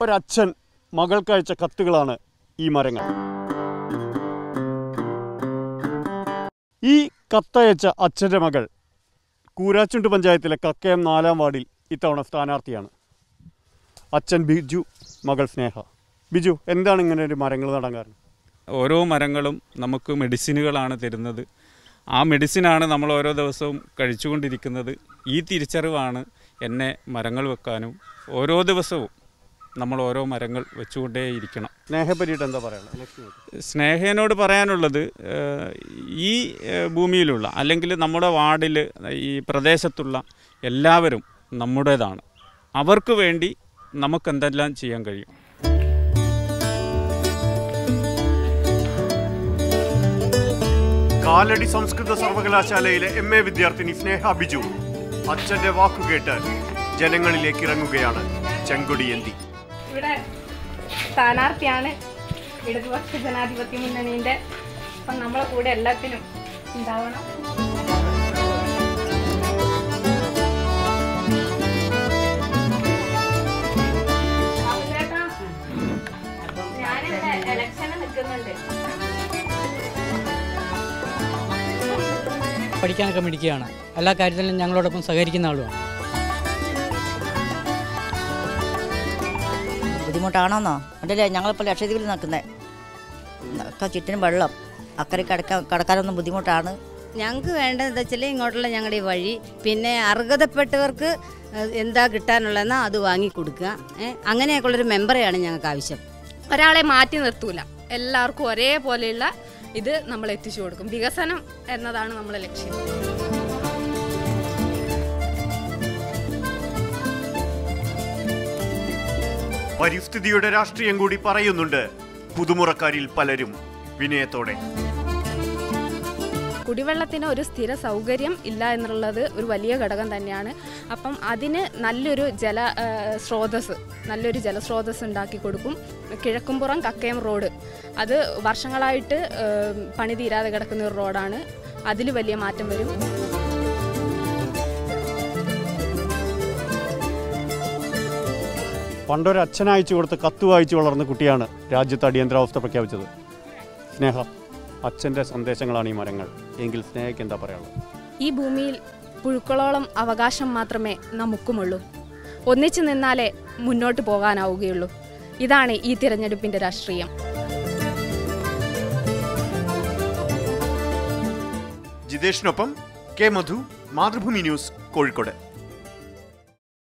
ഒരച്ഛൻ മകൾക്കയച്ച കത്തുകളാണ് ഈ മരങ്ങൾ ഈ കത്തയച്ച അച്ഛൻ്റെ മകൾ കൂരാച്ചുണ്ട് പഞ്ചായത്തിലെ കക്കയം നാലാം വാർഡിൽ ഇത്തവണ സ്ഥാനാർത്ഥിയാണ് അച്ഛൻ ബിജു മകൾ സ്നേഹ ബിജു എന്താണ് ഇങ്ങനെ ഒരു മരങ്ങൾ നടാൻ കാരണം ഓരോ മരങ്ങളും നമുക്ക് മെഡിസിനുകളാണ് തരുന്നത് ആ മെഡിസിനാണ് നമ്മൾ ഓരോ ദിവസവും കഴിച്ചുകൊണ്ടിരിക്കുന്നത് ഈ തിരിച്ചറിവാണ് എന്നെ മരങ്ങൾ വെക്കാനും ഓരോ ദിവസവും നമ്മൾ ഓരോ മരങ്ങൾ വെച്ചുകൊണ്ടേയിരിക്കണം സ്നേഹയെ പറ്റിയിട്ട് എന്താ പറയുന്നത് ഇലക്ഷൻ ആയിട്ട്. സ്നേഹനോട് പറയാനുള്ളത് ഏഹ്, ഈ ഏഹ്, ഭൂമിയിലുള്ള അല്ലെങ്കിൽ നമ്മുടെ വാർഡിൽ ഈ പ്രദേശത്തുള്ള എല്ലാവരും നമ്മുടേതാണ് അവർക്ക് വേണ്ടി നമുക്ക് എന്തെല്ലാം ചെയ്യാൻ കഴിയും കാലടി സംസ്കൃത സർവകലാശാലയിലെ എം എ വിദ്യാർത്ഥിനി സ്നേഹ ബിജു അച്ഛന്റെ വാക്കുകേട്ട് ജനങ്ങളിലേക്ക് ഇറങ്ങുകയാണ് ചെങ്കൊടിയന്തി ഇവിടെ സ്ഥാനാർത്ഥിയാണ് ഇടതുപക്ഷ ജനാധിപത്യ മുന്നണിന്റെ അപ്പം നമ്മളെ കൂടെ എല്ലാത്തിനും ഉണ്ടാവണം ബാബു ചേട്ടാ, ഞാനിവിടെ ഇലക്ഷന് നിൽക്കുന്നുണ്ട് പഠിക്കാനൊക്കെ മിടിക്കുകയാണ് എല്ലാ കാര്യത്തിലും ഞങ്ങളോടൊപ്പം സഹകരിക്കുന്ന ആളുമാണ് ബുദ്ധിമുട്ടാണോന്നോ അതല്ലേ ഞങ്ങളിപ്പോൾ ലക്ഷദ്വീപിൽ നിൽക്കുന്നത് ഒക്കെ ചുറ്റിനും വെള്ളം അക്കരെ കടക്കാൻ കടക്കാനൊന്നും ബുദ്ധിമുട്ടാണ് ഞങ്ങൾക്ക് വേണ്ടത് എന്താ വെച്ചാൽ ഇങ്ങോട്ടുള്ള ഞങ്ങളുടെ ഈ വഴി പിന്നെ അർഹതപ്പെട്ടവർക്ക് ഏഹ്, എന്താ കിട്ടാനുള്ളതെന്നാ അത് വാങ്ങി കൊടുക്കുക ഏഹ്, അങ്ങനെയൊക്കെയുള്ളൊരു മെമ്പറെയാണ് ഞങ്ങൾക്ക് ആവശ്യം ഒരാളെ മാറ്റി നിർത്തൂല എല്ലാവർക്കും ഒരേപോലെയുള്ള ഇത് നമ്മൾ എത്തിച്ചു കൊടുക്കും വികസനം എന്നതാണ് നമ്മളെ ലക്ഷ്യം പരിസ്ഥിതിയുടെ രാഷ്ട്രീയം കൂടി പറയുന്നുണ്ട് പുതുമുറക്കാരിൽ പലരും വിനയത്തോടെ കുടിവെള്ളത്തിന് ഒരു സ്ഥിര സൗകര്യം ഇല്ല എന്നുള്ളത് ഒരു വലിയ ഘടകം തന്നെയാണ് അപ്പം അതിന് നല്ലൊരു ജല ആ, സ്രോതസ് നല്ലൊരു ജലസ്രോതസ് ഉണ്ടാക്കി കൊടുക്കും കിഴക്കുംപുറം കക്കയം റോഡ് അത് വർഷങ്ങളായിട്ട് ആ, പണി തീരാതെ കിടക്കുന്ന ഒരു റോഡാണ് അതിൽ വലിയ മാറ്റം വരും പണ്ടൊരു അച്ഛൻ അയച്ചു കൊടുത്ത് കത്ത് വായിച്ചു വളർന്ന കുട്ടിയാണ് രാജ്യത്ത് അടിയന്തരാവസ്ഥ പ്രഖ്യാപിച്ചത് സ്നേഹ അച്ഛൻ്റെ സന്ദേശങ്ങളാണ് ഈ മരങ്ങൾ എങ്കിൽ സ്നേഹയ്ക്ക് എന്താ പറയാനുള്ളത് ഈ ഭൂമിയിൽ പുഴുക്കളോളം അവകാശം മാത്രമേ നമുക്കുമുള്ളൂ ഒന്നിച്ചു നിന്നാലേ മുന്നോട്ട് പോകാനാവുകയുള്ളൂ ഇതാണ് ഈ തിരഞ്ഞെടുപ്പിൻ്റെ രാഷ്ട്രീയം ജിതേഷിനൊപ്പം കെ മധു മാതൃഭൂമി ന്യൂസ് കോഴിക്കോട്